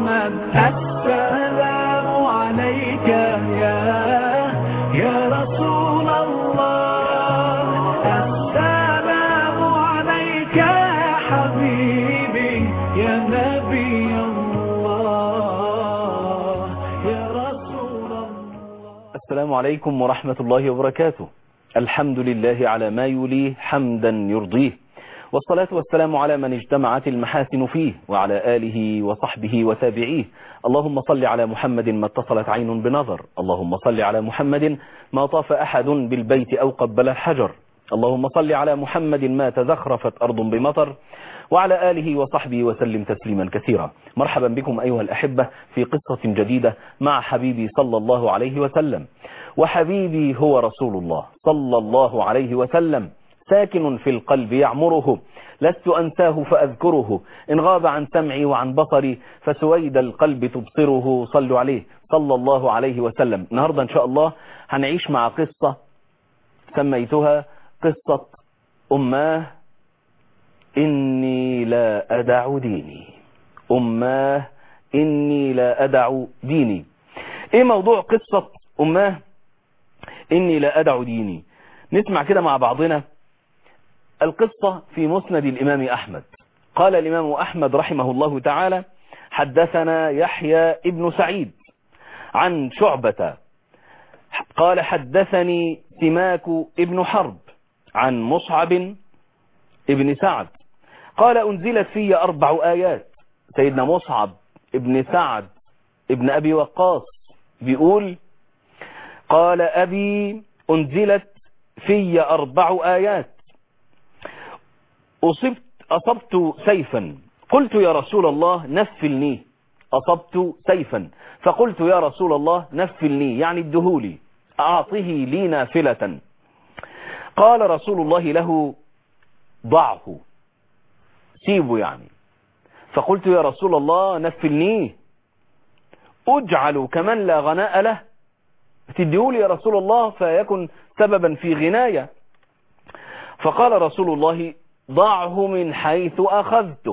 محمد السلام عليك يا يا رسول الله السلام عليك يا حبيبي يا نبي الله يا رسول الله السلام عليكم ورحمة الله وبركاته الحمد لله على ما يليه حمدا يرضيه والصلاة والسلام على من اجتمعت المحاسن فيه وعلى آله وصحبه وتابعيه اللهم صل على محمد ما اتصلت عين بنظر اللهم صل على محمد ما طاف أحد بالبيت أو قبل الحجر اللهم صل على محمد ما تزخرفت أرض بمطر وعلى آله وصحبه وسلم تسليما كثيرا مرحبا بكم أيها الأحبة في قصة جديدة مع حبيبي صلى الله عليه وسلم وحبيبي هو رسول الله صلى الله عليه وسلم ساكن في القلب يعمره لست أنساه فأذكره إن غاب عن سمعي وعن بصري فسويد القلب تبصره صلوا عليه صلى الله عليه وسلم النهاردة إن شاء الله هنعيش مع قصة سميتها قصة أماه إني لا أدع ديني أماه إني لا أدع ديني إيه موضوع قصة أماه إني لا أدع ديني نسمع كده مع بعضنا القصة في مسند الإمام أحمد قال الإمام أحمد رحمه الله تعالى حدثنا يحيى ابن سعيد عن شعبة قال حدثني سماك ابن حرب عن مصعب ابن سعد قال أنزلت في أربع آيات سيدنا مصعب ابن سعد ابن أبي وقاص بيقول قال أبي أنزلت في أربع آيات أصبت أصبت سيفا قلت يا رسول الله نفلني أصبت سيفا فقلت يا رسول الله نفلني يعني ادهولي أعطه لي نافلة قال رسول الله له ضعه سيبه يعني فقلت يا رسول الله نفلنيه أجعل كمن لا غناء له تديهولي يا رسول الله فيكن سببا في غناية فقال رسول الله ضعه من حيث أخذته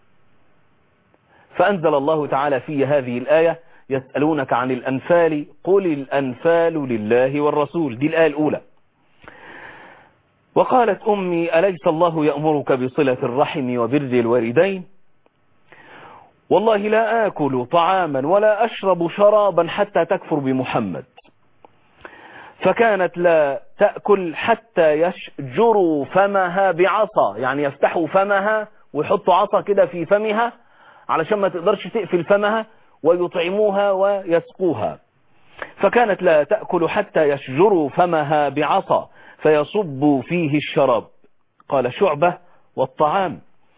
فأنزل الله تعالى في هذه الآية يسألونك عن الأنفال قل الأنفال لله والرسول دي الآية الأولى وقالت أمي أليس الله يأمرك بصلة الرحم وبر الوالدين والله لا آكل طعاما ولا أشرب شرابا حتى تكفر بمحمد فكانت لا تأكل حتى يشجروا فمها بعصا يعني يفتحوا فمها ويحطوا عصا كده في فمها علشان ما تقدرش تقفل فمها ويطعموها ويسقوها فكانت لا تأكل حتى يشجروا فمها بعصا فيصب فيه الشراب قال شعبة والطعام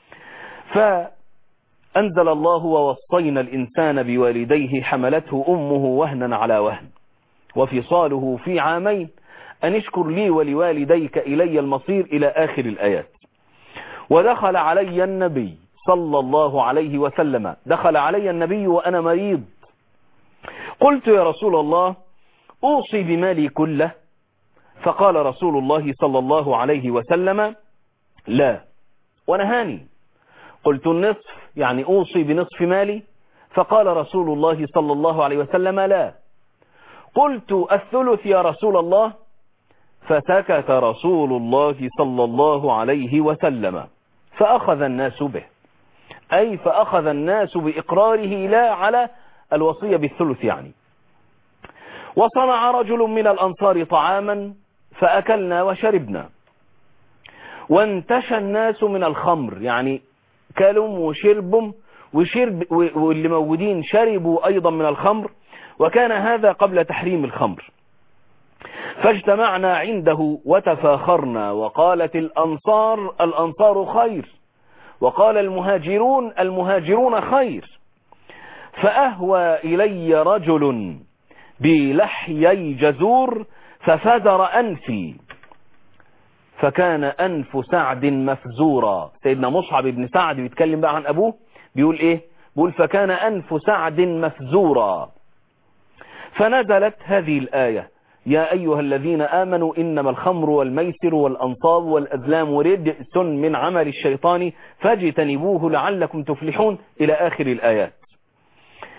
فأنزل الله ووصينا الإنسان بوالديه حملته أمه وهنا على وهن وفصاله في عامين أن اشكر لي ولوالديك إلي المصير إلى آخر الآيات ودخل علي النبي صلى الله عليه وسلم دخل علي النبي وأنا مريض قلت يا رسول الله أوصي بمالي كله فقال رسول الله صلى الله عليه وسلم لا ونهاني قلت النصف يعني أوصي بنصف مالي فقال رسول الله صلى الله عليه وسلم لا قلت الثلث يا رسول الله فسكت رسول الله صلى الله عليه وسلم فأخذ الناس به أي فأخذ الناس بإقراره لا على الوصية بالثلث يعني وصنع رجل من الأنصار طعاما فأكلنا وشربنا وانتشى الناس من الخمر يعني كلم وشربهم وشرب واللي موجودين شربوا أيضا من الخمر وكان هذا قبل تحريم الخمر فاجتمعنا عنده وتفاخرنا وقالت الأنصار الأنصار خير وقال المهاجرون المهاجرون خير فأهوى إلي رجل بلحيي جزور ففزر أنفي فكان أنف سعد مفزورا سيدنا مصعب بن سعد بيتكلم بقى عن أبوه بيقول إيه بيقول فكان أنف سعد مفزورا فنزلت هذه الآية يا أيها الذين آمنوا إنما الخمر والميسر والأنصاب والأزلام رجس من عمل الشيطان فاجتنبوه لعلكم تفلحون إلى آخر الآيات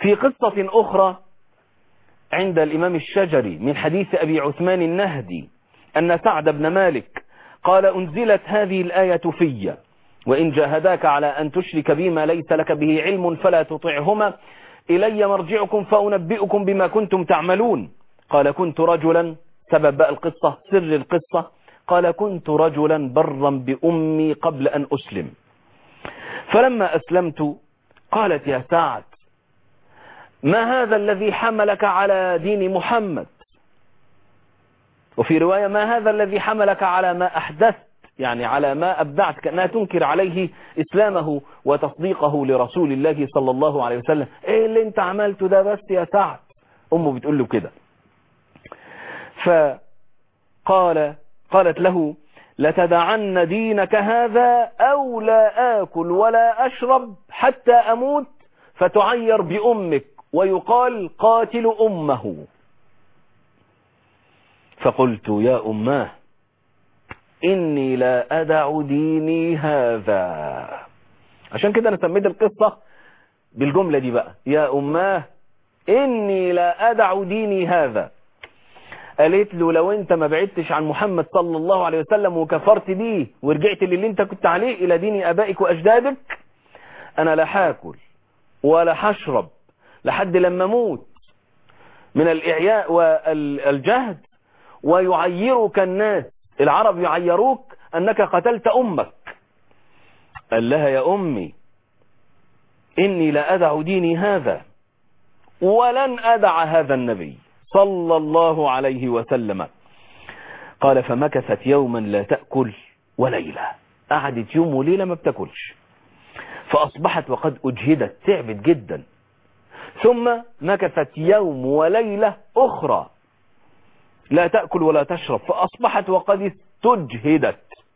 في قصة أخرى عند الإمام الشجري من حديث أبي عثمان النهدي أن سعد بن مالك قال أنزلت هذه الآية في وإن جاهداك على أن تشرك بما ليس لك به علم فلا تطعهما إلي مرجعكم فأنبئكم بما كنتم تعملون قال كنت رجلا سبب بقى القصة سر القصة قال كنت رجلا برا بأمي قبل أن أسلم فلما أسلمت قالت يا سعد ما هذا الذي حملك على دين محمد وفي رواية ما هذا الذي حملك على ما أحدثت يعني على ما أبدعت كأنها تنكر عليه إسلامه وتصديقه لرسول الله صلى الله عليه وسلم إيه اللي انت عملته ده بس يا سعد أمه بتقول له كده فقال قالت له لتدعن دينك هذا أو لا آكل ولا أشرب حتى أموت فتعير بأمك ويقال قاتل أمه فقلت يا أماه إني لا أدع ديني هذا عشان كده أنا سميت القصة بالجملة دي بقى يا أماه إني لا أدع ديني هذا قالت له لو انت ما بعدتش عن محمد صلى الله عليه وسلم وكفرت بيه ورجعت للي انت كنت عليه الى دين ابائك واجدادك انا لا هاكل ولا هشرب لحد لما اموت من الاعياء والجهد ويعيرك الناس العرب يعيروك انك قتلت امك قال لها يا امي اني لا ادع ديني هذا ولن ادع هذا النبي صلى الله عليه وسلم قال فمكثت يوما لا تأكل وليلة قعدت يوم وليلة ما بتاكلش فأصبحت وقد أجهدت تعبت جدا ثم مكثت يوم وليلة أخرى لا تأكل ولا تشرب فأصبحت وقد استجهدت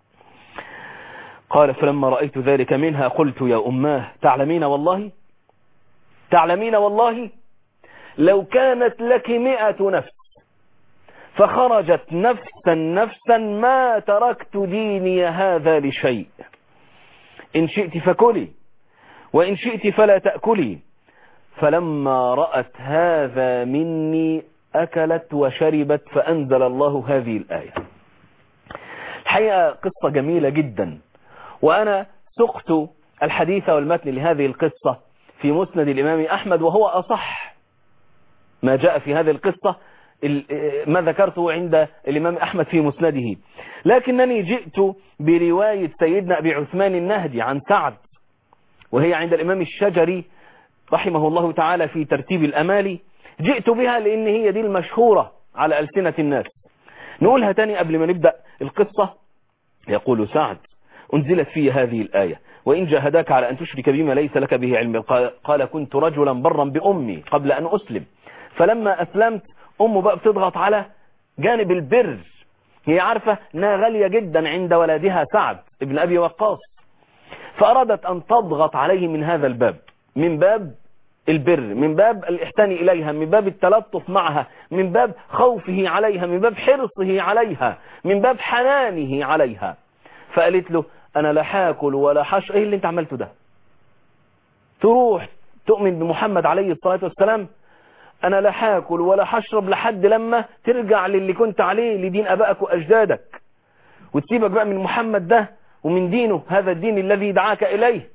قال فلما رأيت ذلك منها قلت يا أماه تعلمين والله تعلمين والله لو كانت لك مئة نفس فخرجت نفسا نفسا ما تركت ديني هذا لشيء إن شئت فكلي وإن شئت فلا تأكلي فلما رأت هذا مني أكلت وشربت فأنزل الله هذه الآية الحقيقة قصة جميلة جدا وأنا سقت الحديث والمتن لهذه القصة في مسند الإمام أحمد وهو أصح ما جاء في هذه القصة ما ذكرته عند الإمام أحمد في مسنده لكنني جئت برواية سيدنا أبي عثمان النهدي عن سعد وهي عند الإمام الشجري رحمه الله تعالى في ترتيب الأمالي جئت بها لأن هي دي المشهورة على ألسنة الناس نقولها تاني قبل ما نبدأ القصة يقول سعد أنزلت في هذه الآية وإن جاهداك على أن تشرك بما ليس لك به علم قال كنت رجلا برا بأمي قبل أن أسلم فلما أسلمت أمه بقى بتضغط على جانب البر هي عارفة أنها غالية جدا عند ولدها سعد ابن أبي وقاص فأرادت أن تضغط عليه من هذا الباب من باب البر من باب الإحسان إليها من باب التلطف معها من باب خوفه عليها من باب حرصه عليها من باب حنانه عليها فقالت له أنا لا حاكل ولا حش إيه اللي أنت عملته ده تروح تؤمن بمحمد عليه الصلاة والسلام انا لا هاكل ولا هشرب لحد لما ترجع للي كنت عليه لدين ابائك واجدادك وتسيبك بقى من محمد ده ومن دينه هذا الدين الذي دعاك اليه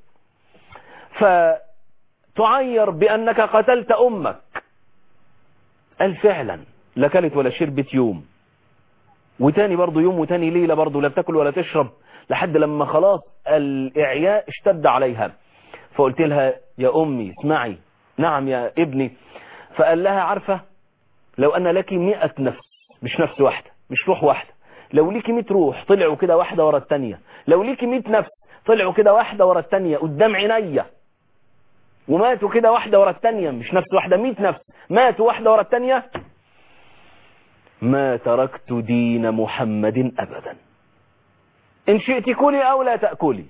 فتعير بانك قتلت امك قال فعلا لا كلت ولا شربت يوم وتاني برضو يوم وتاني ليلة برضو لا بتاكل ولا تشرب لحد لما خلاص الاعياء اشتد عليها فقلت لها يا امي اسمعي نعم يا ابني فقال لها عارفة لو أن لك مئة نفس مش نفس واحدة مش روح واحدة لو ليك مئة روح طلعوا كده واحدة ورا التانية لو ليك مئة نفس طلعوا كده واحدة ورا التانية قدام عينيا وماتوا كده واحدة ورا التانية مش نفس واحدة مئة نفس ماتوا واحدة ورا التانية ما تركت دين محمد أبدا إن شئت كلي أو لا تأكلي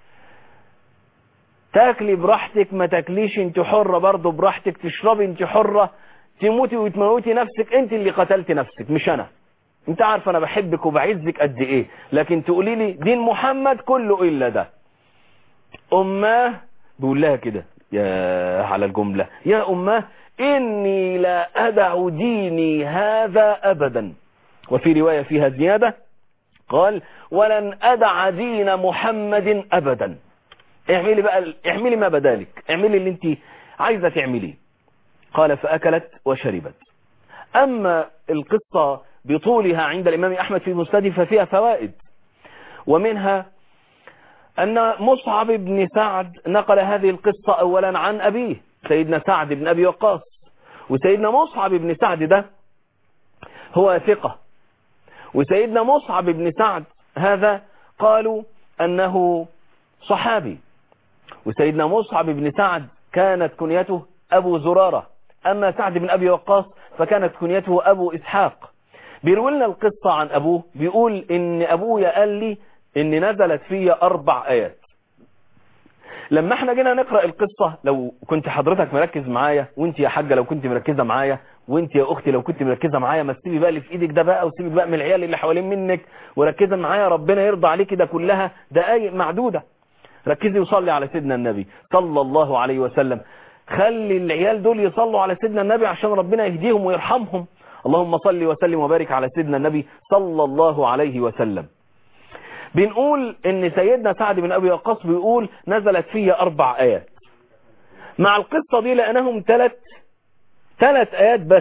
تاكلي براحتك ما تاكليش انت حرة برضه براحتك تشربي انت حرة تموتي وتموتي نفسك انت اللي قتلت نفسك مش انا انت عارف انا بحبك وبعزك قد ايه لكن تقولي لي دين محمد كله الا ده اماه بيقول لها كده يا على الجملة يا أمه إني لا أدع ديني هذا أبدا وفي رواية فيها زيادة قال ولن أدع دين محمد أبدا اعملي بقى اعملي ما بدالك اعملي اللي انت عايزة تعمليه قال فأكلت وشربت أما القصة بطولها عند الإمام أحمد في مسنده ففيها فوائد ومنها أن مصعب بن سعد نقل هذه القصة أولا عن أبيه سيدنا سعد بن أبي وقاص وسيدنا مصعب بن سعد ده هو ثقة وسيدنا مصعب بن سعد هذا قالوا أنه صحابي وسيدنا مصعب بن سعد كانت كنيته أبو زرارة أما سعد بن أبي وقاص فكانت كنيته أبو إسحاق بيروي لنا القصة عن أبوه بيقول إن أبويا قال لي إن نزلت فيا أربع آيات لما احنا جينا نقرأ القصة لو كنت حضرتك مركز معايا وانت يا حاجة لو كنت مركزة معايا وانت يا اختي لو كنت مركزة معايا ما تسيبي بقى اللي في ايدك ده بقى وسيبي بقى من العيال اللي حوالين منك وركزة معايا ربنا يرضى عليكي ده كلها دقايق معدودة ركزي وصلي على سيدنا النبي صلى الله عليه وسلم خلي العيال دول يصلوا على سيدنا النبي عشان ربنا يهديهم ويرحمهم اللهم صل وسلم وبارك على سيدنا النبي صلى الله عليه وسلم بنقول ان سيدنا سعد بن ابي وقاص بيقول نزلت فيها اربع ايات مع القصة دي لانهم ثلاث ثلاث ايات بس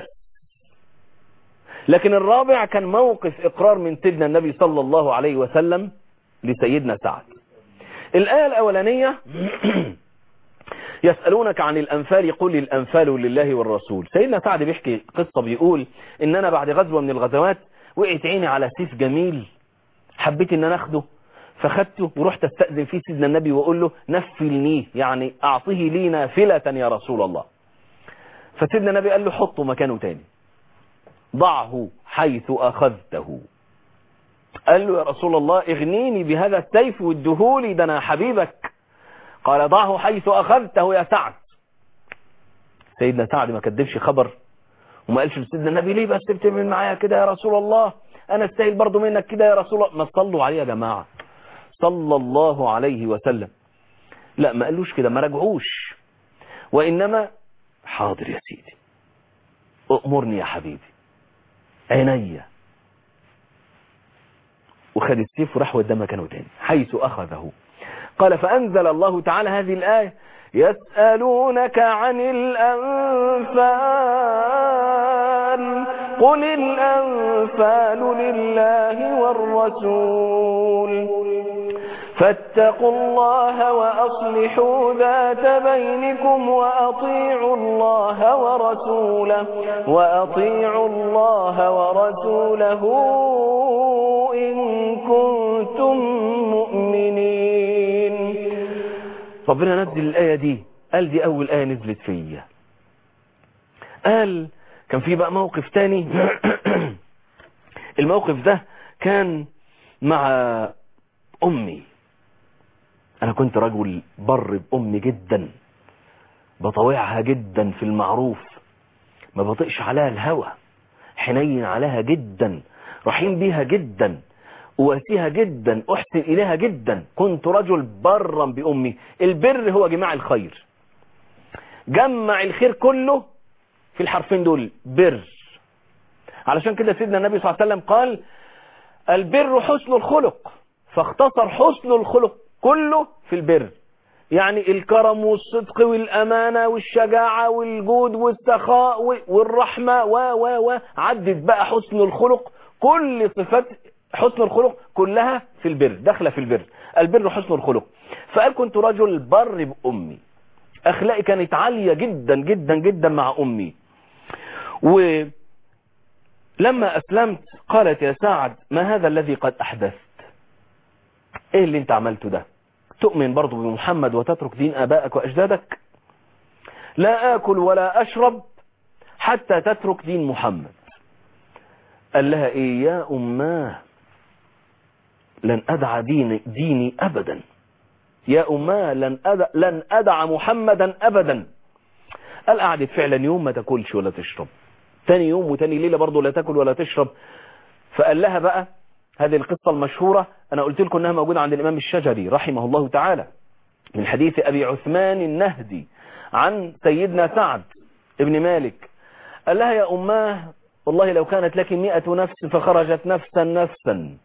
لكن الرابع كان موقف اقرار من سيدنا النبي صلى الله عليه وسلم لسيدنا سعد الآية الأولانية يسألونك عن الأنفال قل الأنفال لله والرسول سيدنا سعد بيحكي قصة بيقول إن أنا بعد غزوة من الغزوات وقعت عيني على سيف جميل حبيت إن أنا أخده فخدته ورحت استأذن فيه سيدنا النبي وأقول له نفلنيه يعني أعطه لي نافلة يا رسول الله فسيدنا النبي قال له حطه مكانه تاني ضعه حيث أخذته قال له يا رسول الله اغنيني بهذا السيف وادهولي ده انا حبيبك قال ضعه حيث اخذته يا سعد سيدنا سعد ما كدبش خبر وما قالش لسيدنا النبي ليه بس بتعمل معايا كده يا رسول الله انا استاهل برضو منك كده يا رسول الله ما تصلوا عليه يا جماعه صلى الله عليه وسلم لا ما قالوش كده ما رجعوش وانما حاضر يا سيدي امرني يا حبيبي عينيا وخد السيف وراح وداه مكانه تاني حيث أخذه قال فأنزل الله تعالى هذه الآية يسألونك عن الأنفال قل الأنفال لله والرسول فاتقوا الله وأصلحوا ذات بينكم وأطيعوا الله ورسوله وأطيعوا الله ورسوله إن كنتم مؤمنين ربنا نزل الآية دي قال دي أول آية نزلت فيا قال كان في بقى موقف تاني الموقف ده كان مع أمي أنا كنت رجل بر بأمي جدا بطوعها جدا في المعروف ما بطئش عليها الهوى حنين عليها جدا رحيم بيها جدا أواسيها جدا أحسن إليها جدا كنت رجل برا بأمي البر هو جماع الخير جمع الخير كله في الحرفين دول بر علشان كده سيدنا النبي صلى الله عليه وسلم قال البر حسن الخلق فاختصر حسن الخلق كله في البر يعني الكرم والصدق والأمانة والشجاعة والجود والسخاء والرحمة و و و عدت بقى حسن الخلق كل صفات حسن الخلق كلها في البر داخله في البر البر حسن الخلق فقال كنت رجل بر بأمي أخلاقي كانت عالية جدا جدا جدا مع أمي ولما أسلمت قالت يا سعد ما هذا الذي قد أحدثت ايه اللي انت عملته ده تؤمن برضو بمحمد وتترك دين آبائك وأجدادك لا آكل ولا أشرب حتى تترك دين محمد قال لها ايه يا أماه لن أدع دين ديني أبدا يا أماه لن أدع, لن أدع محمدا أبدا قال قعدت فعلا يوم ما تاكلش ولا تشرب تاني يوم وتاني ليلة برضو لا تاكل ولا تشرب فقال لها بقى هذه القصة المشهورة أنا قلت لكم أنها موجودة عند الإمام الشجري رحمه الله تعالى من حديث أبي عثمان النهدي عن سيدنا سعد ابن مالك قال لها يا أماه والله لو كانت لك مئة نفس فخرجت نفسا نفسا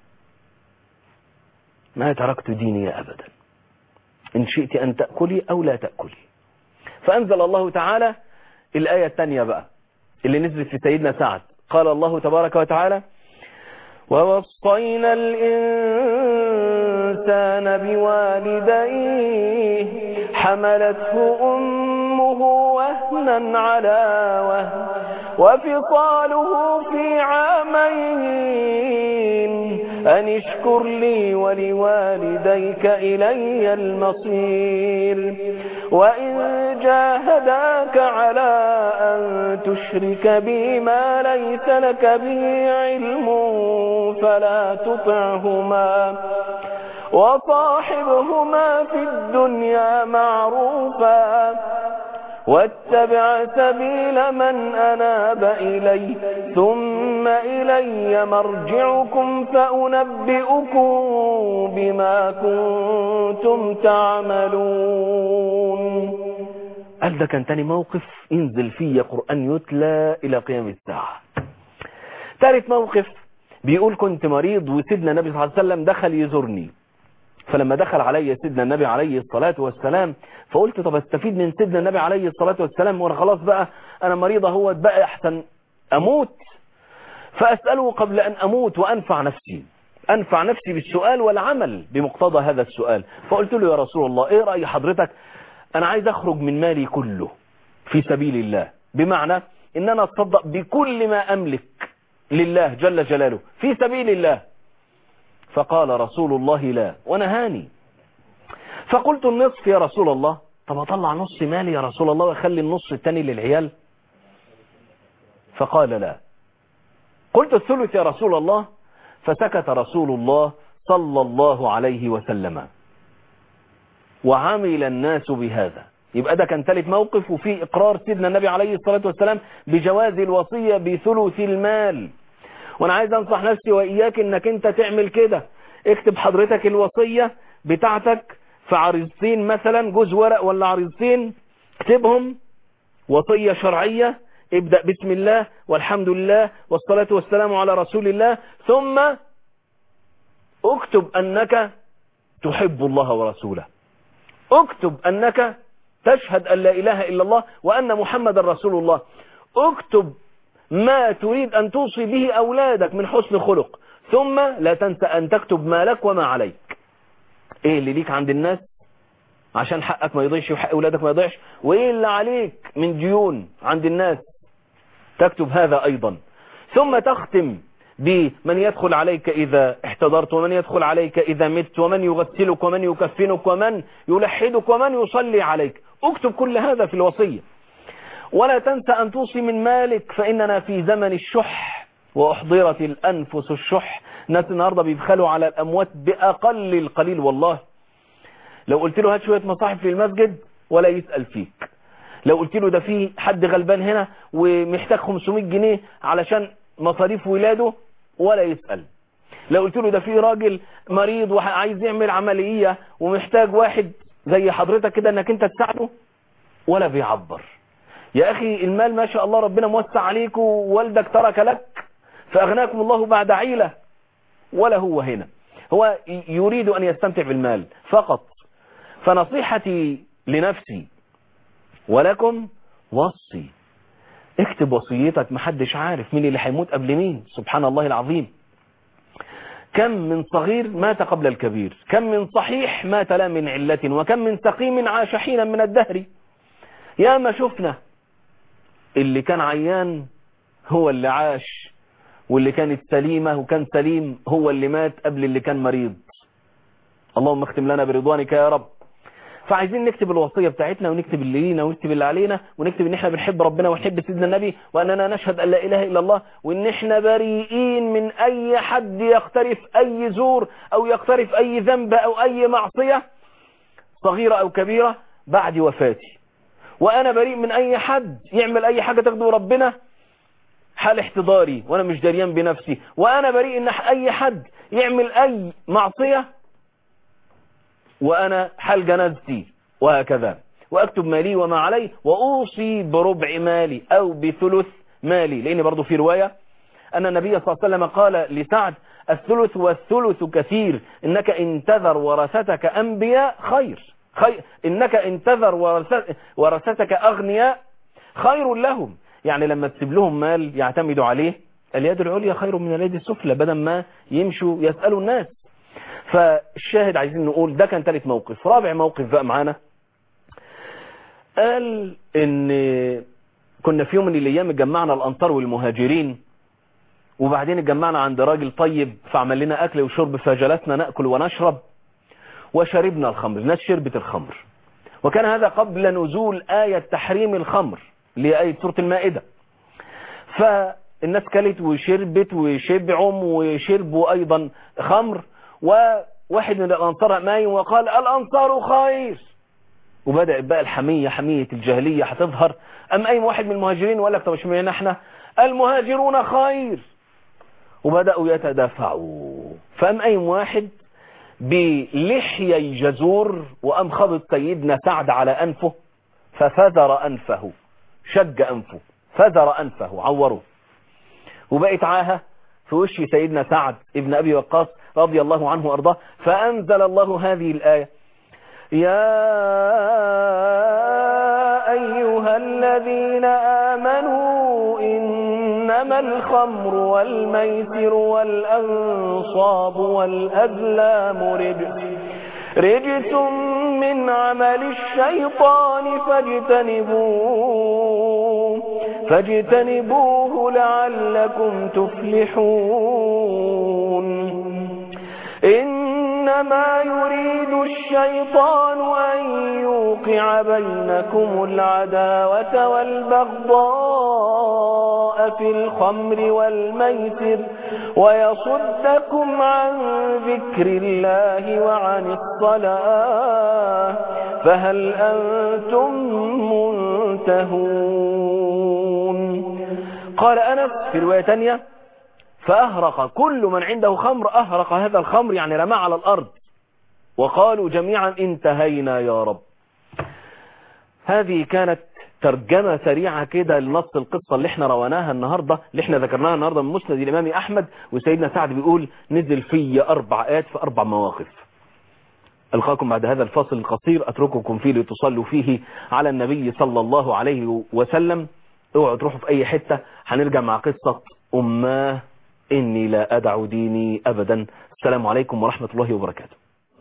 ما تركت ديني أبدا إن شئت أن تأكلي أو لا تأكلي فأنزل الله تعالى الآية الثانية بقى اللي نزلت في سيدنا سعد قال الله تبارك وتعالى ووصينا الإنسان بوالديه حملته أمه وهنا على وهن وفصاله في عامين أن اشكر لي ولوالديك إلي المصير وإن جاهداك على أن تشرك بي ما ليس لك به علم فلا تطعهما وصاحبهما في الدنيا معروفا واتبع سبيل من أناب إلي ثم إلي مرجعكم فأنبئكم بما كنتم تعملون قال ده كان تاني موقف انزل فيه قرآن يتلى إلى قيام الساعة ثالث موقف بيقول كنت مريض وسيدنا النبي صلى الله عليه وسلم دخل يزورني فلما دخل علي سيدنا النبي عليه الصلاة والسلام فقلت طب استفيد من سيدنا النبي عليه الصلاة والسلام وانا خلاص بقى انا مريضة هو بقى احسن اموت فاسأله قبل ان اموت وانفع نفسي انفع نفسي بالسؤال والعمل بمقتضى هذا السؤال فقلت له يا رسول الله ايه رأي حضرتك انا عايز اخرج من مالي كله في سبيل الله بمعنى ان انا اتصدق بكل ما املك لله جل جلاله في سبيل الله فقال رسول الله لا ونهاني فقلت النصف يا رسول الله طب اطلع نص مالي يا رسول الله واخلي النص التاني للعيال فقال لا قلت الثلث يا رسول الله فسكت رسول الله صلى الله عليه وسلم وعمل الناس بهذا يبقى ده كان ثالث موقف وفيه اقرار سيدنا النبي عليه الصلاة والسلام بجواز الوصية بثلث المال وانا عايز انصح نفسي واياك انك انت تعمل كده اكتب حضرتك الوصية بتاعتك في عريضتين مثلا جوز ورق ولا عريضتين اكتبهم وصية شرعية ابدأ بسم الله والحمد لله والصلاة والسلام على رسول الله ثم اكتب انك تحب الله ورسوله اكتب انك تشهد ان لا اله الا الله وان محمد رسول الله اكتب ما تريد أن توصي به أولادك من حسن خلق ثم لا تنسى أن تكتب ما لك وما عليك إيه اللي ليك عند الناس عشان حقك ما يضيعش وحق أولادك ما يضيعش وإيه اللي عليك من ديون عند الناس تكتب هذا أيضا ثم تختم بمن يدخل عليك إذا احتضرت ومن يدخل عليك إذا مت ومن يغسلك ومن يكفنك ومن يلحدك ومن يصلي عليك اكتب كل هذا في الوصية ولا تنسى أن توصي من مالك فإننا في زمن الشح وأحضرت الأنفس الشح ناس النهاردة بيبخلوا على الأموات بأقل القليل والله لو قلت له هات شوية مصاحف في المسجد ولا يسأل فيك لو قلت له ده في حد غلبان هنا ومحتاج 500 جنيه علشان مصاريف ولاده ولا يسأل لو قلت له ده في راجل مريض وعايز يعمل عملية ومحتاج واحد زي حضرتك كده انك انت تساعده ولا بيعبر يا أخي المال ما شاء الله ربنا موسع عليك ووالدك ترك لك فأغناكم الله بعد عيلة ولا هو هنا هو يريد أن يستمتع بالمال فقط فنصيحتي لنفسي ولكم وصي اكتب وصيتك محدش عارف مين اللي هيموت قبل مين سبحان الله العظيم كم من صغير مات قبل الكبير كم من صحيح مات لا من علة وكم من سقيم عاش حينا من الدهر يا ما شفنا اللي كان عيان هو اللي عاش واللي كانت سليمة وكان سليم هو اللي مات قبل اللي كان مريض اللهم اختم لنا برضوانك يا رب فعايزين نكتب الوصية بتاعتنا ونكتب اللي لينا ونكتب اللي علينا ونكتب ان احنا بنحب ربنا ونحب سيدنا النبي واننا نشهد ان لا اله الا الله وان احنا بريئين من اي حد يقترف اي زور او يقترف اي ذنب او اي معصية صغيرة او كبيرة بعد وفاتي وانا بريء من اي حد يعمل اي حاجة تغضب ربنا حال احتضاري وانا مش دريان بنفسي وانا بريء ان اي حد يعمل اي معصية وانا حال جنازتي وهكذا وأكتب مالي وما علي وأوصي بربع مالي أو بثلث مالي لأن برضو في رواية أن النبي صلى الله عليه وسلم قال لسعد الثلث والثلث كثير إنك إن تذر ورثتك أنبياء خير خير إنك إن تذر ورثت- ورثتك أغنياء خير لهم يعني لما تسيب لهم مال يعتمدوا عليه اليد العليا خير من اليد السفلى بدل ما يمشوا يسألوا الناس فالشاهد عايزين نقول ده كان ثالث موقف رابع موقف بقى معانا قال ان كنا في يوم من الايام اتجمعنا الانصار والمهاجرين وبعدين اتجمعنا عند راجل طيب فعمل لنا اكل وشرب فجلسنا ناكل ونشرب وشربنا الخمر الناس شربت الخمر وكان هذا قبل نزول آية تحريم الخمر اللي هي آية سورة المائدة فالناس كلت وشربت وشبعهم وشربوا أيضا خمر وواحد من الأنصار مايم وقال الأنصار خير وبدأت بقى الحمية حمية الجاهلية هتظهر أم أي واحد من المهاجرين وقال لك طب اشمعنى احنا المهاجرون خير وبدأوا يتدافعوا فأم أي واحد بلحيي جزور وأم خبط سيدنا سعد على أنفه ففذر أنفه شج أنفه فذر أنفه عوره وبقت عاهة في وش سيدنا سعد ابن أبي وقاص رضي الله عنه وأرضاه فأنزل الله هذه الآية يا أيها الذين آمنوا إنما الخمر والميسر والأنصاب والأزلام رجس رجس من عمل الشيطان فاجتنبوه فاجتنبوه لعلكم تفلحون إنما يريد الشيطان أن يوقع بينكم العداوة والبغضاء في الخمر والميسر ويصدكم عن ذكر الله وعن الصلاة فهل أنتم منتهون قال أنس في رواية تانية فأهرق كل من عنده خمر أهرق هذا الخمر يعني رمى على الأرض وقالوا جميعا انتهينا يا رب هذه كانت ترجمة سريعة كده لنص القصة اللي احنا رويناها النهاردة اللي احنا ذكرناها النهاردة من مسند الإمام أحمد وسيدنا سعد بيقول نزل في أربع آيات في أربع مواقف ألقاكم بعد هذا الفاصل القصير أترككم فيه لتصلوا فيه على النبي صلى الله عليه وسلم اوعوا تروحوا في أي حتة هنرجع مع قصة أماه إني لا أدع ديني أبدا السلام عليكم ورحمة الله وبركاته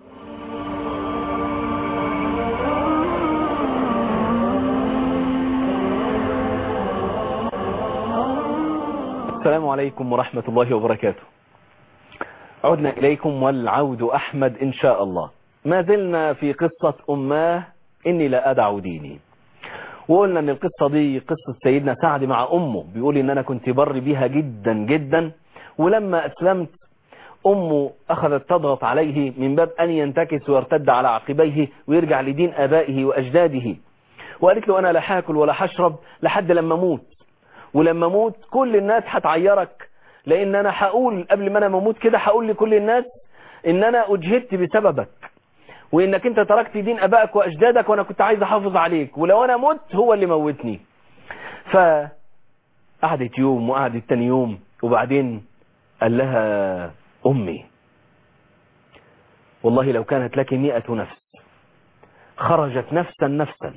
السلام عليكم ورحمة الله وبركاته عدنا إليكم والعود أحمد إن شاء الله ما زلنا في قصة أماه إني لا أدع ديني وقلنا ان القصة دي قصة سيدنا سعد مع امه بيقول ان انا كنت بر بيها جدا جدا ولما اسلمت امه اخذت تضغط عليه من باب ان ينتكس ويرتد على عقبيه ويرجع لدين ابائه واجداده وقالت له انا لا هاكل ولا هشرب لحد لما اموت ولما اموت كل الناس هتعيرك لان انا هقول قبل ما انا اموت كده هقول لكل الناس ان انا اجهدت بسببك وانك انت تركت دين ابائك واجدادك وانا كنت عايز احافظ عليك ولو انا مت هو اللي موتني فقعدت يوم وقعدت تاني يوم وبعدين قال لها امي والله لو كانت لك مئة نفس خرجت نفسا نفسا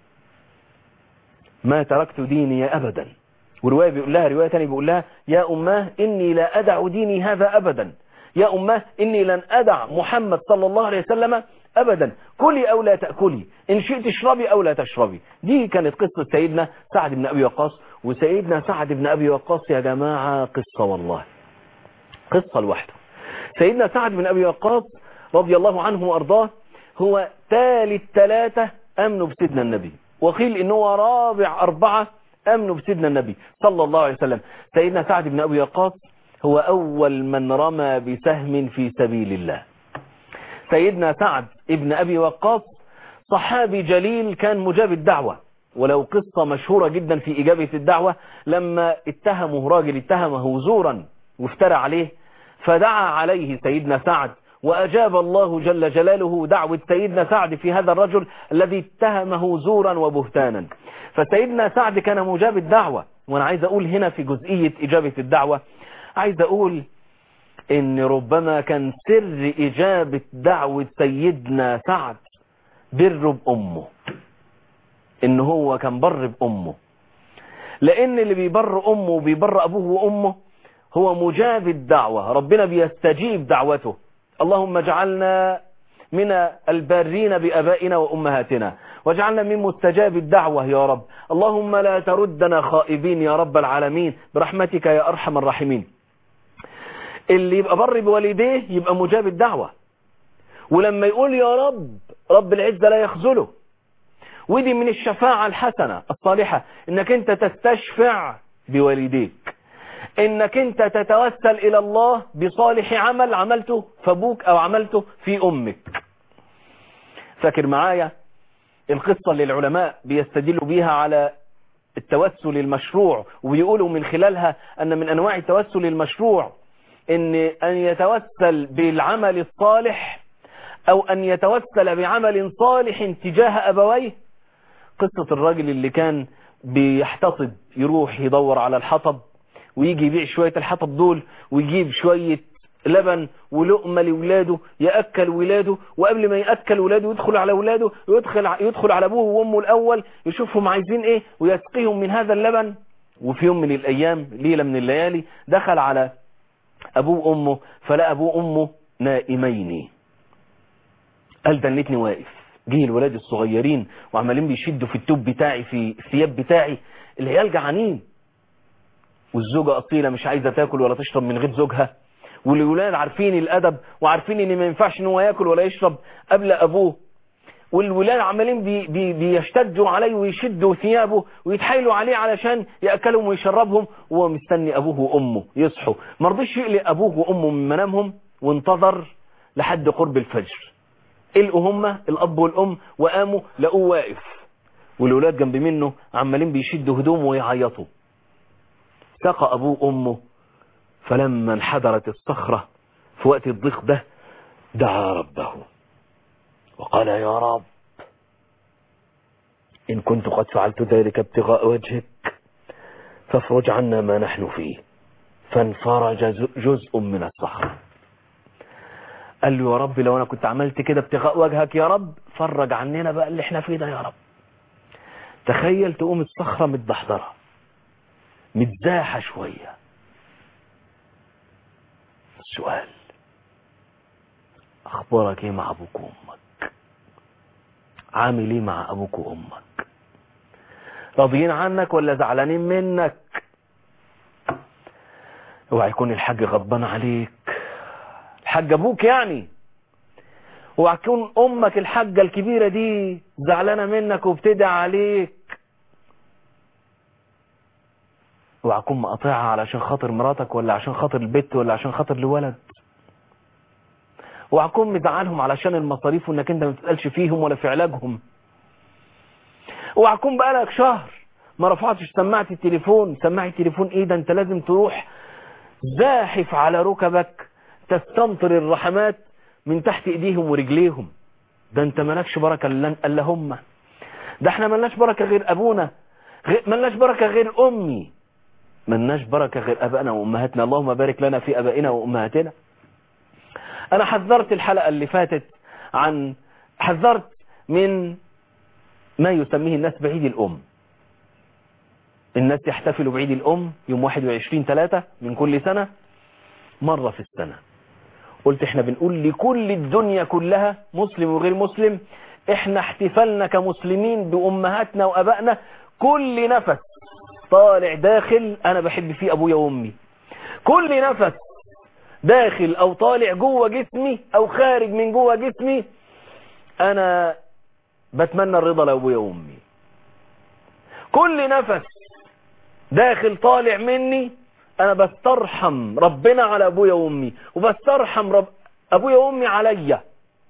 ما تركت ديني ابدا ورواية بيقول لها رواية تانية بيقول لها يا اماه اني لا ادع ديني هذا ابدا يا اماه اني لن ادع محمد صلى الله عليه وسلم ابدا كلي او لا تأكلي ان شئت اشربي او لا تشربي دي كانت قصة سيدنا سعد بن ابي وقاص وسيدنا سعد بن ابي وقاص يا جماعة قصة والله قصة لوحده سيدنا سعد بن ابي وقاص رضي الله عنه وارضاه هو ثالث ثلاثة امنوا بسيدنا النبي وقيل ان هو رابع اربعة امنوا بسيدنا النبي صلى الله عليه وسلم سيدنا سعد بن ابي وقاص هو أول من رمى بسهم في سبيل الله سيدنا سعد ابن أبي وقاص صحابي جليل كان مجاب الدعوة ولو قصة مشهورة جدا في إجابة الدعوة لما اتهمه راجل اتهمه زورا وافترى عليه فدعا عليه سيدنا سعد وأجاب الله جل جلاله دعوة سيدنا سعد في هذا الرجل الذي اتهمه زورا وبهتانا فسيدنا سعد كان مجاب الدعوة وأنا عايز أقول هنا في جزئية إجابة الدعوة عايز أقول إن ربما كان سر إجابة دعوة سيدنا سعد بر بأمه إن هو كان بر بأمه لأن اللي بيبر أمه وبيبر أبوه وأمه هو مجاب الدعوة ربنا بيستجيب دعوته اللهم اجعلنا من البارين بأبائنا وأمهاتنا واجعلنا من مستجاب الدعوة يا رب اللهم لا تردنا خائبين يا رب العالمين برحمتك يا أرحم الراحمين اللي يبقى بر بوالديه يبقى مجاب الدعوة ولما يقول يا رب رب العزة لا يخذله ودي من الشفاعة الحسنة الصالحة انك انت تستشفع بوالديك انك انت تتوسل الى الله بصالح عمل عملته في ابوك او عملته في امك فاكر معايا القصة اللي العلماء بيستدلوا بيها على التوسل المشروع وبيقولوا من خلالها ان من انواع التوسل المشروع ان ان يتوسل بالعمل الصالح او ان يتوسل بعمل صالح تجاه ابويه قصة الراجل اللي كان بيحتطب يروح يدور على الحطب ويجي يبيع شوية الحطب دول ويجيب شوية لبن ولقمة لولاده يأكل ولاده وقبل ما يأكل ولاده يدخل على ولاده يدخل, يدخل على أبوه وأمه الأول يشوفهم عايزين إيه ويسقيهم من هذا اللبن وفي يوم من الأيام ليلة من الليالي دخل على أبوه وأمه فلقى أبوه وأمه نائمين قال دنتني واقف جه الولاد الصغيرين وعمالين بيشدوا في التوب بتاعي في الثياب بتاعي العيال جعانين والزوجة أصيلة مش عايزة تاكل ولا تشرب من غير زوجها والولاد عارفين الأدب وعارفين ان ما ينفعش ان هو ياكل ولا يشرب قبل أبوه والولاد عمالين بي بي بيشتدوا عليه ويشدوا ثيابه ويتحايلوا عليه علشان يأكلهم ويشربهم وهو مستني أبوه وأمه يصحوا ما رضيش يقلق أبوه وأمه من منامهم وانتظر لحد قرب الفجر لقوا هما الأب والأم وقاموا لقوه واقف والولاد جنب منه عمالين بيشدوا هدومه ويعيطوا سقى أبوه وأمه فلما انحدرت الصخرة في وقت الضيق ده دعا ربه وقال يا رب إن كنت قد فعلت ذلك ابتغاء وجهك فافرج عنا ما نحن فيه فانفرج جزء من الصخرة قال له يا رب لو أنا كنت عملت كده ابتغاء وجهك يا رب فرج عننا بقى اللي احنا فيه ده يا رب تخيل تقوم الصخرة متدحضرة متزاحة شوية السؤال اخبارك ايه مع ابوك وامك عامل ايه مع ابوك وامك راضيين عنك ولا زعلانين منك اوعى يكون الحاج غضبان عليك الحاج ابوك يعني اوعى تكون امك الحاجه الكبيره دي زعلانه منك وبتدعي عليك اوعى تكون مقاطعها علشان خاطر مراتك ولا عشان خاطر البيت ولا عشان خاطر الولد اوعى تكون مزعلهم علشان المصاريف وانك انت ما بتسالش فيهم ولا في علاجهم اوعى تكون بقالك شهر ما رفعتش سماعه التليفون سماعه التليفون ايه ده انت لازم تروح زاحف على ركبك تستمطر الرحمات من تحت ايديهم ورجليهم ده انت مالكش بركه الا هم ده احنا ملناش بركه غير ابونا غير ملناش بركه غير امي ملناش بركه غير ابائنا وامهاتنا اللهم بارك لنا في ابائنا وامهاتنا انا حذرت الحلقه اللي فاتت عن حذرت من ما يسميه الناس بعيد الام الناس يحتفلوا بعيد الام يوم 21 3 من كل سنه مره في السنه قلت احنا بنقول لكل الدنيا كلها مسلم وغير مسلم احنا احتفالنا كمسلمين بامهاتنا وابائنا كل نفس طالع داخل انا بحب فيه ابويا وامي كل نفس داخل او طالع جوه جسمي او خارج من جوه جسمي انا بتمنى الرضا لابويا وامي كل نفس داخل طالع مني انا بسترحم ربنا على ابويا وامي وبسترحم رب ابويا وامي عليا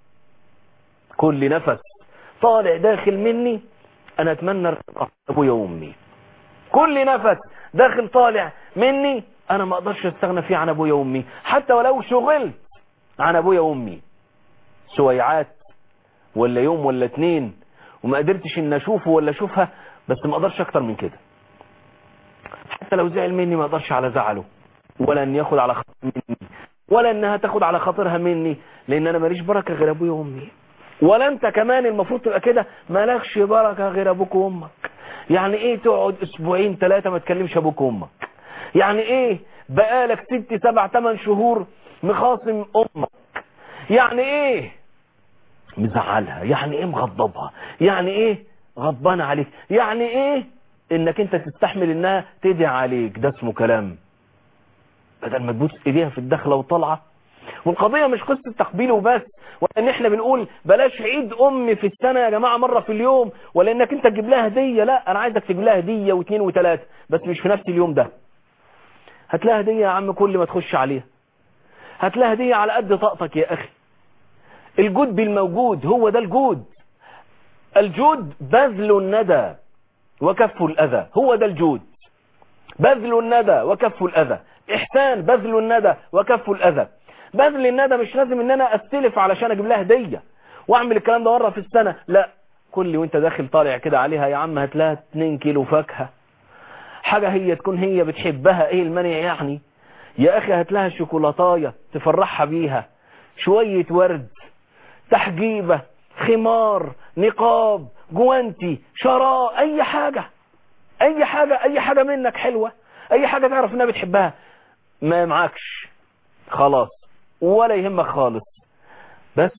كل نفس طالع داخل مني انا اتمنى ابويا وامي كل نفس داخل طالع مني انا ما اقدرش استغنى فيه عن ابويا وامي حتى ولو شغلت عن ابويا وامي سويعات ولا يوم ولا اتنين وما قدرتش ان اشوفه ولا اشوفها بس ما اقدرش اكتر من كده حتى لو زعل مني ما اقدرش على زعله ولا ان ياخد على خاطر مني ولا انها تاخد على خاطرها مني لان انا ماليش بركه غير ابويا وامي ولا انت كمان المفروض تبقى كده مالكش بركه غير ابوك وامك يعني ايه تقعد اسبوعين ثلاثه ما تكلمش ابوك وامك يعني ايه بقالك ست سبع ثمان شهور مخاصم امك يعني ايه مزعلها يعني ايه مغضبها يعني ايه غضبان عليك يعني ايه انك انت تستحمل انها تدعي عليك ده اسمه كلام بدل ما تبوس ايديها في الدخله وطالعه والقضية مش قصة تقبيل وبس ولا ان احنا بنقول بلاش عيد ام في السنة يا جماعة مرة في اليوم ولا انك انت تجيب لها هدية لا انا عايزك تجيب لها هدية واثنين وثلاثة بس مش في نفس اليوم ده هات لها هدية يا عم كل ما تخش عليها هات لها هدية على قد طاقتك يا اخي الجود بالموجود هو ده الجود الجود بذل الندى وكف الأذى هو ده الجود بذل الندى وكف الأذى إحسان بذل الندى وكف الأذى بذل الندى مش لازم ان انا استلف علشان اجيب لها هديه واعمل الكلام ده مره في السنه لا كل وانت داخل طالع كده عليها يا عم هات لها 2 كيلو فاكهه حاجه هي تكون هي بتحبها ايه المانع يعني يا اخي هات لها شوكولاتايه تفرحها بيها شويه ورد تحجيبه خمار نقاب جوانتي شراء اي حاجه اي حاجه اي حاجه منك حلوه اي حاجه تعرف انها بتحبها ما معكش خلاص ولا يهمك خالص بس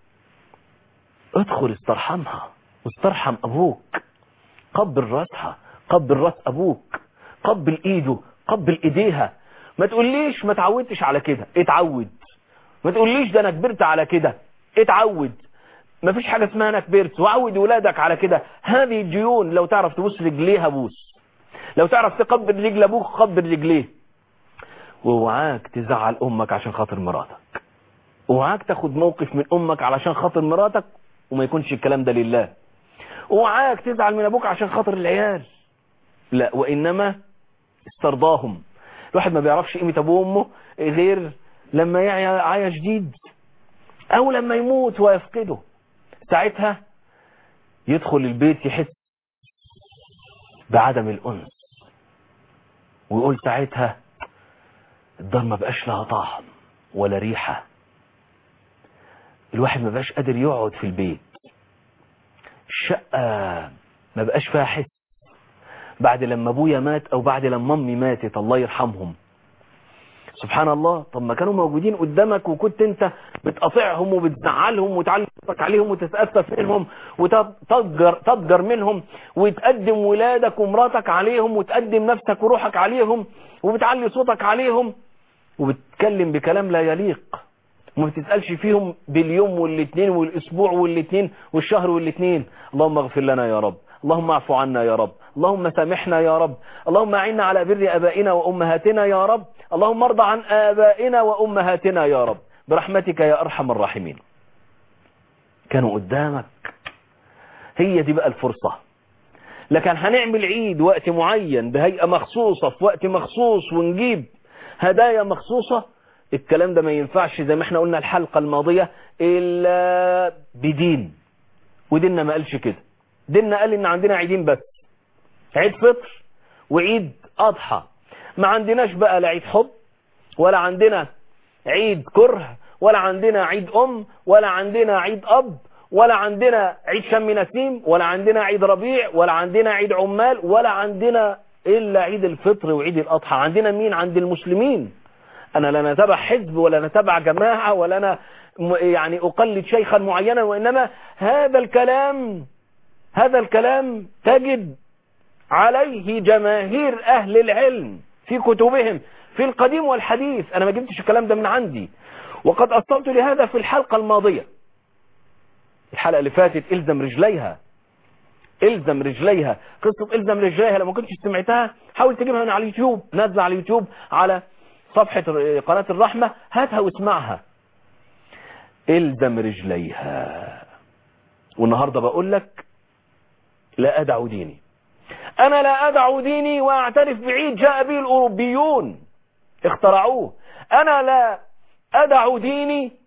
ادخل استرحمها واسترحم ابوك قبل راسها قبل راس ابوك قبل ايده قبل ايديها ما تقوليش ما تعودتش على كده اتعود ما تقوليش ده انا كبرت على كده اتعود ما فيش حاجة اسمها انا كبرت وعود ولادك على كده هذه الجيون لو تعرف تبوس رجليها بوس لو تعرف تقبل رجل ابوك قبل رجليه واوعاك تزعل امك عشان خاطر مراتك اوعاك تاخد موقف من امك علشان خاطر مراتك وما يكونش الكلام ده لله اوعاك تزعل من ابوك عشان خاطر العيال لا وانما استرضاهم الواحد ما بيعرفش قيمة ابوه وامه غير لما يعيا عيا جديد او لما يموت ويفقده ساعتها يدخل البيت يحس بعدم الانس ويقول ساعتها الدار ما بقاش لها طعم ولا ريحة الواحد ما بقاش قادر يقعد في البيت الشقة ما بقاش فيها حس بعد لما ابويا مات او بعد لما امي ماتت الله يرحمهم سبحان الله طب ما كانوا موجودين قدامك وكنت انت بتقاطعهم وبتزعلهم وتعلي صوتك عليهم وتتأسف منهم وتضجر تضجر منهم وتقدم ولادك ومراتك عليهم وتقدم نفسك وروحك عليهم وبتعلي صوتك عليهم وبتتكلم بكلام لا يليق وما بتسألش فيهم باليوم والاثنين والاسبوع والاثنين والشهر والاثنين اللهم اغفر لنا يا رب اللهم اعفو عنا يا رب اللهم سامحنا يا رب اللهم اعنا على بر ابائنا وامهاتنا يا رب اللهم ارضى عن ابائنا وامهاتنا يا رب برحمتك يا ارحم الراحمين كانوا قدامك هي دي بقى الفرصة لكن هنعمل عيد وقت معين بهيئة مخصوصة في وقت مخصوص ونجيب هدايا مخصوصة الكلام ده ما ينفعش زي ما احنا قلنا الحلقة الماضية إلا بدين وديننا ما قالش كده ديننا قال ان عندنا عيدين بس عيد فطر وعيد اضحى ما عندناش بقى لا عيد حب ولا عندنا عيد كره ولا عندنا عيد ام ولا عندنا عيد اب ولا عندنا عيد شم نسيم ولا عندنا عيد ربيع ولا عندنا عيد عمال ولا عندنا الا عيد الفطر وعيد الاضحى عندنا مين عند المسلمين انا لا نتبع حزب ولا نتبع جماعة ولا انا يعني اقلد شيخا معينا وانما هذا الكلام هذا الكلام تجد عليه جماهير أهل العلم في كتبهم في القديم والحديث أنا ما جبتش الكلام ده من عندي وقد أصلت لهذا في الحلقة الماضية الحلقة اللي فاتت إلزم رجليها إلزم رجليها قصة إلزم رجليها لو ما كنتش سمعتها حاول تجيبها من على اليوتيوب نازله على اليوتيوب على صفحة قناة الرحمة هاتها واسمعها إلزم رجليها والنهاردة بقول لك لا أدع ديني أنا لا أدع ديني وأعترف بعيد جاء به الأوروبيون اخترعوه أنا لا أدع ديني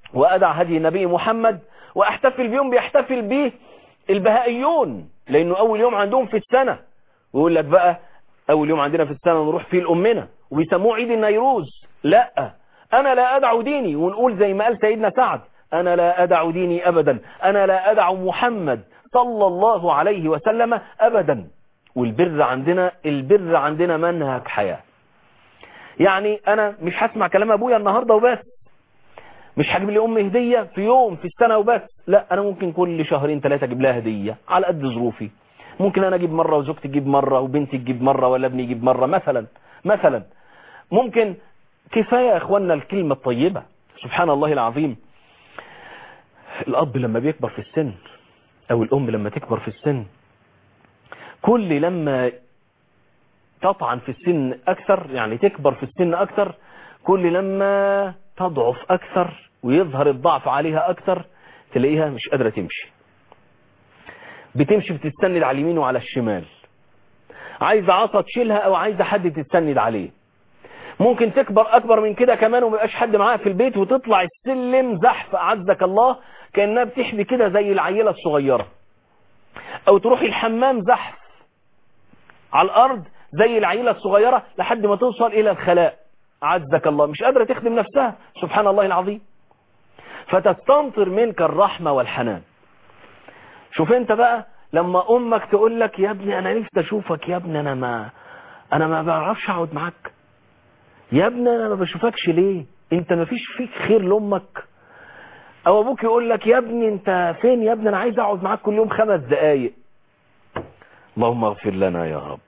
وأدع هدي النبي محمد وأحتفل بيوم بيحتفل به البهائيون لأنه أول يوم عندهم في السنة ويقول لك بقى أول يوم عندنا في السنة نروح فيه الأمنا وبيسموه عيد النيروز لا أنا لا أدع ديني ونقول زي ما قال سيدنا سعد أنا لا أدع ديني أبدا أنا لا أدع محمد صلى الله عليه وسلم أبدا والبر عندنا البر عندنا منهج حياة يعني أنا مش هسمع كلام أبويا النهاردة وبس مش هجيب لي أمي هدية في يوم في السنة وبس لا أنا ممكن كل شهرين ثلاثة أجيب لها هدية على قد ظروفي ممكن أنا أجيب مرة وزوجتي تجيب مرة وبنتي تجيب مرة ولا ابني يجيب مرة مثلا مثلا ممكن كفاية يا إخواننا الكلمة الطيبة سبحان الله العظيم الأب لما بيكبر في السن أو الأم لما تكبر في السن كل لما تطعن في السن أكثر يعني تكبر في السن أكثر كل لما تضعف أكثر ويظهر الضعف عليها أكثر تلاقيها مش قادرة تمشي بتمشي بتستند على اليمين وعلى الشمال عايزة عصا تشيلها أو عايزة حد تستند عليه ممكن تكبر أكبر من كده كمان وميبقاش حد معاها في البيت وتطلع السلم زحف أعزك الله كأنها بتحبي كده زي العيلة الصغيرة أو تروحي الحمام زحف على الأرض زي العيلة الصغيرة لحد ما توصل إلى الخلاء عزك الله مش قادرة تخدم نفسها سبحان الله العظيم فتستنطر منك الرحمة والحنان شوف انت بقى لما امك تقول لك يا ابني انا نفسي اشوفك يا ابني انا ما انا ما بعرفش اقعد معاك يا ابني انا ما بشوفكش ليه انت ما فيش فيك خير لامك او ابوك يقول لك يا ابني انت فين يا ابني انا عايز اقعد معاك كل يوم خمس دقايق اللهم اغفر لنا يا رب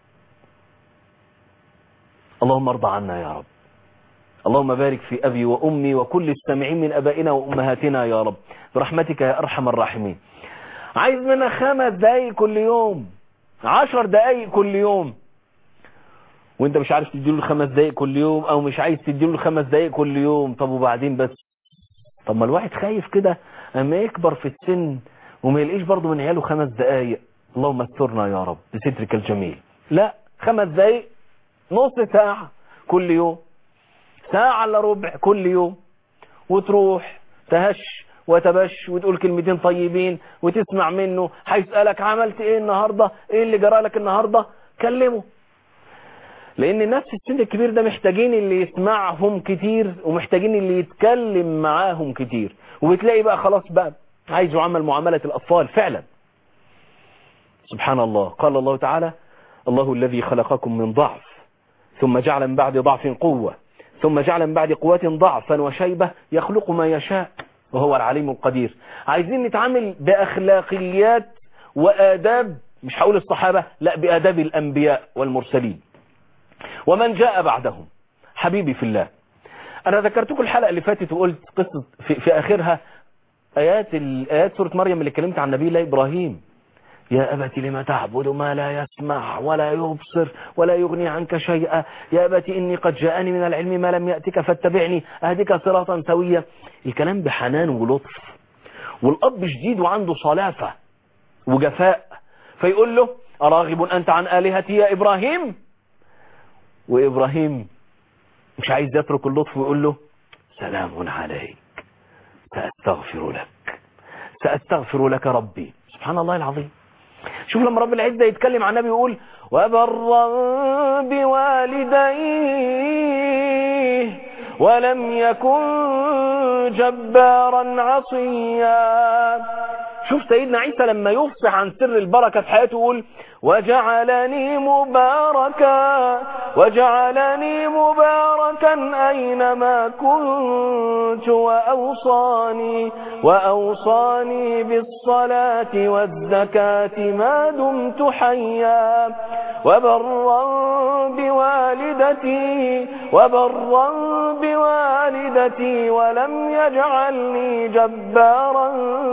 اللهم ارضى عنا يا رب اللهم بارك في أبي وأمي وكل السامعين من أبائنا وأمهاتنا يا رب برحمتك يا أرحم الراحمين عايز منها خمس دقايق كل يوم عشر دقايق كل يوم وانت مش عارف تديله الخمس دقايق كل يوم او مش عايز تديله الخمس دقايق كل يوم طب وبعدين بس طب ما الواحد خايف كده اما يكبر في السن وما يلاقيش برضه من عياله خمس دقايق اللهم استرنا يا رب بسترك الجميل لا خمس دقايق نص ساعة كل يوم ساعة الا ربع كل يوم وتروح تهش وتبش وتقول كلمتين طيبين وتسمع منه هيسألك عملت ايه النهاردة ايه اللي جرى لك النهاردة كلمه لان الناس في السن الكبير ده محتاجين اللي يسمعهم كتير ومحتاجين اللي يتكلم معاهم كتير وبتلاقي بقى خلاص بقى عايز يعمل معاملة الاطفال فعلا سبحان الله قال الله تعالى الله الذي خلقكم من ضعف ثم جعل من بعد ضعف قوة ثم جعل من بعد قوة ضعفا وشيبة يخلق ما يشاء وهو العليم القدير عايزين نتعامل بأخلاقيات وآداب مش هقول الصحابة لا بآداب الأنبياء والمرسلين ومن جاء بعدهم حبيبي في الله أنا ذكرتكم الحلقة اللي فاتت وقلت قصة في, في آخرها آيات, آيات سورة مريم اللي كلمت عن نبي الله إبراهيم يا أبت لما تعبد ما لا يسمع ولا يبصر ولا يغني عنك شيئا يا أبت إني قد جاءني من العلم ما لم يأتك فاتبعني أهدك صراطا سويا الكلام بحنان ولطف والأب شديد وعنده صلافة وجفاء فيقول له أراغب أنت عن آلهتي يا إبراهيم وإبراهيم مش عايز يترك اللطف ويقول له سلام عليك سأستغفر لك سأستغفر لك ربي سبحان الله العظيم شوف لما رب العزة يتكلم عن النبي يقول وبرا بوالديه ولم يكن جبارا عصيا شوف سيدنا عيسى لما يفصح عن سر البركة في حياته يقول وجعلني مباركا وجعلني مباركا أينما كنت وأوصاني وأوصاني بالصلاة والزكاة ما دمت حيا وبرا بوالدتي وبرا بوالدتي ولم يجعلني جبارا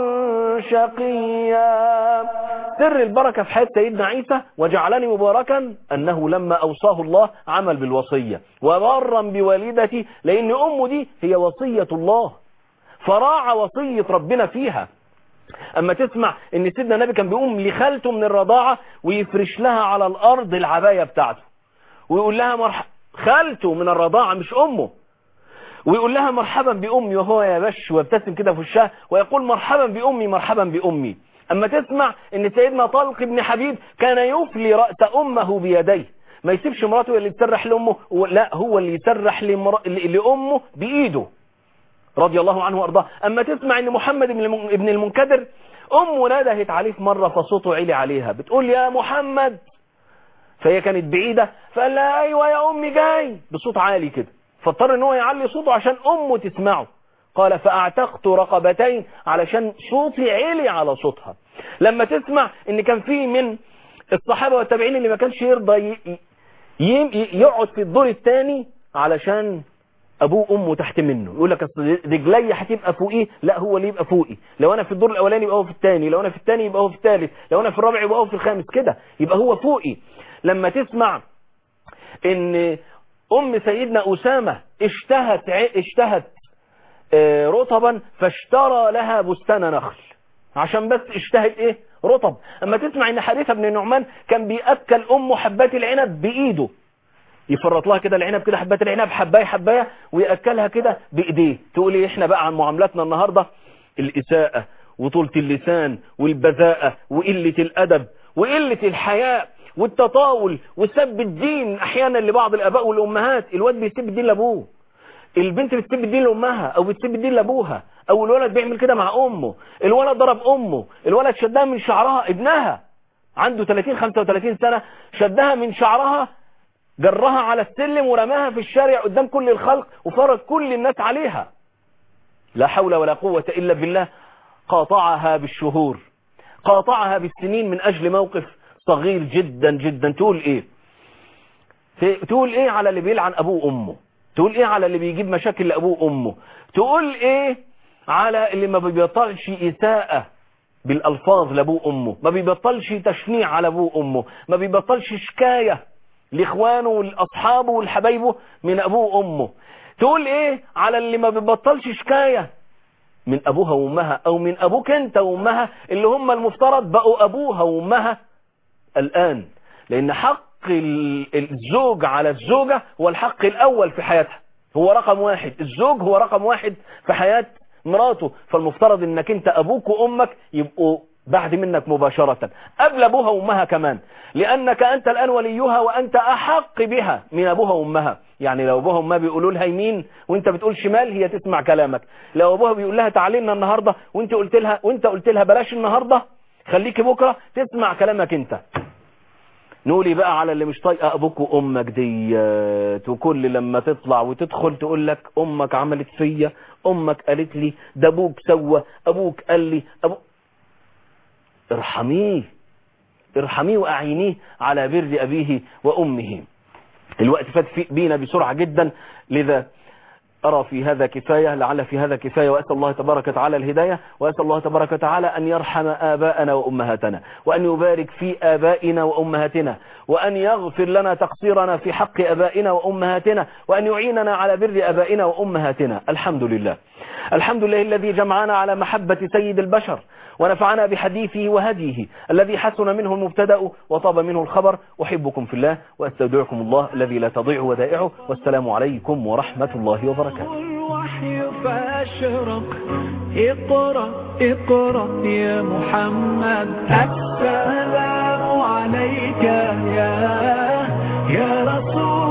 شقيا سر البركة في حياة سيدنا عيسى وجعلني مباركا أنه لما أوصاه الله عمل بالوصية وبرا بوالدتي لأن أمه دي هي وصية الله فراعى وصية ربنا فيها أما تسمع أن سيدنا النبي كان بيقوم لخالته من الرضاعة ويفرش لها على الأرض العباية بتاعته ويقول لها مرحب خالته من الرضاعة مش أمه ويقول لها مرحبا بأمي وهو يبش ويبتسم كده في وشها ويقول مرحبا بأمي مرحبا بأمي أما تسمع ان سيدنا طلق بن حبيب كان يفلي رأس أمه بيديه ما يسيبش مراته اللي تسرح لأمه لا هو اللي يسرح لمر... لأمه بإيده رضي الله عنه وارضاه اما تسمع ان محمد بن المنكدر امه ندهت عليه في مره فصوته عالي عليها بتقول يا محمد فهي كانت بعيده فقال لها ايوه يا امي جاي بصوت عالي كده فاضطر ان هو يعلي صوته عشان امه تسمعه قال فاعتقت رقبتين علشان صوتي عالي على صوتها لما تسمع ان كان في من الصحابه والتابعين اللي ما كانش يرضى يقعد في الدور الثاني علشان ابوه وامه تحت منه يقول لك اصل رجلي هتبقى فوقيه لا هو اللي يبقى فوقي لو انا في الدور الاولاني يبقى هو في الثاني لو انا في الثاني يبقى هو في الثالث لو انا في الرابع يبقى هو في الخامس كده يبقى هو فوقي لما تسمع ان ام سيدنا اسامه اشتهت اشتهت رطبا فاشترى لها بستان نخل عشان بس اشتهت ايه رطب اما تسمع ان حارثه بن النعمان كان بياكل امه حبات العنب بايده يفرط لها كده العنب كده حبات العنب حبايه حبايه وياكلها كده بايديه تقول ايه احنا بقى عن معاملاتنا النهارده الاساءه وطولة اللسان والبذاءة وقلة الأدب وقلة الحياء والتطاول وسب الدين أحيانا لبعض الآباء والأمهات الواد بيسب الدين لأبوه البنت بتسب الدين لأمها أو بتسب الدين لأبوها أو الولد بيعمل كده مع أمه الولد ضرب أمه الولد شدها من شعرها ابنها عنده 30 35 سنة شدها من شعرها جرها على السلم ورماها في الشارع قدام كل الخلق وفرج كل الناس عليها لا حول ولا قوة إلا بالله قاطعها بالشهور قاطعها بالسنين من أجل موقف صغير جدا جدا تقول إيه تقول إيه على اللي بيلعن أبوه وأمه تقول إيه على اللي بيجيب مشاكل لأبوه وأمه تقول إيه على اللي ما بيبطلش إساءة بالألفاظ لأبوه وأمه ما بيبطلش تشنيع على أبوه وأمه ما بيبطلش شكاية لاخوانه والاصحابه والحبايبه من ابوه وامه تقول ايه على اللي ما بيبطلش شكايه من ابوها وامها او من ابوك انت وامها اللي هم المفترض بقوا ابوها وامها الان لان حق الزوج على الزوجه هو الحق الاول في حياتها هو رقم واحد الزوج هو رقم واحد في حياه مراته فالمفترض انك انت ابوك وامك يبقوا بعد منك مباشرة قبل أبوها وأمها كمان لأنك أنت الآن وليها وأنت أحق بها من أبوها وأمها يعني لو أبوها وأمها بيقولوا لها يمين وأنت بتقول شمال هي تسمع كلامك لو أبوها بيقول لها تعالي لنا النهاردة وأنت قلت لها وأنت قلت لها بلاش النهاردة خليكي بكرة تسمع كلامك أنت نقولي بقى على اللي مش طايقه ابوك وامك ديت وكل لما تطلع وتدخل تقول لك امك عملت فيا امك قالت لي ده ابوك سوى ابوك قال لي أبوك ارحميه ارحميه واعينيه على بر أبيه وأمه الوقت فات بينا بسرعة جدا لذا أرى في هذا كفاية لعل في هذا كفاية وأسأل الله تبارك وتعالى الهداية وأسأل الله تبارك وتعالى أن يرحم آباءنا وأمهاتنا وأن يبارك في آبائنا وأمهاتنا وأن يغفر لنا تقصيرنا في حق آبائنا وأمهاتنا وأن يعيننا على بر آبائنا وأمهاتنا الحمد لله الحمد لله الذي جمعنا على محبة سيد البشر ونفعنا بحديثه وهديه الذي حسن منه المبتدا وطاب منه الخبر أحبكم في الله وأستودعكم الله الذي لا تضيع ودائعه والسلام عليكم ورحمة الله وبركاته الوحي فأشرق اقرأ اقرأ يا محمد السلام عليك يا يا رسول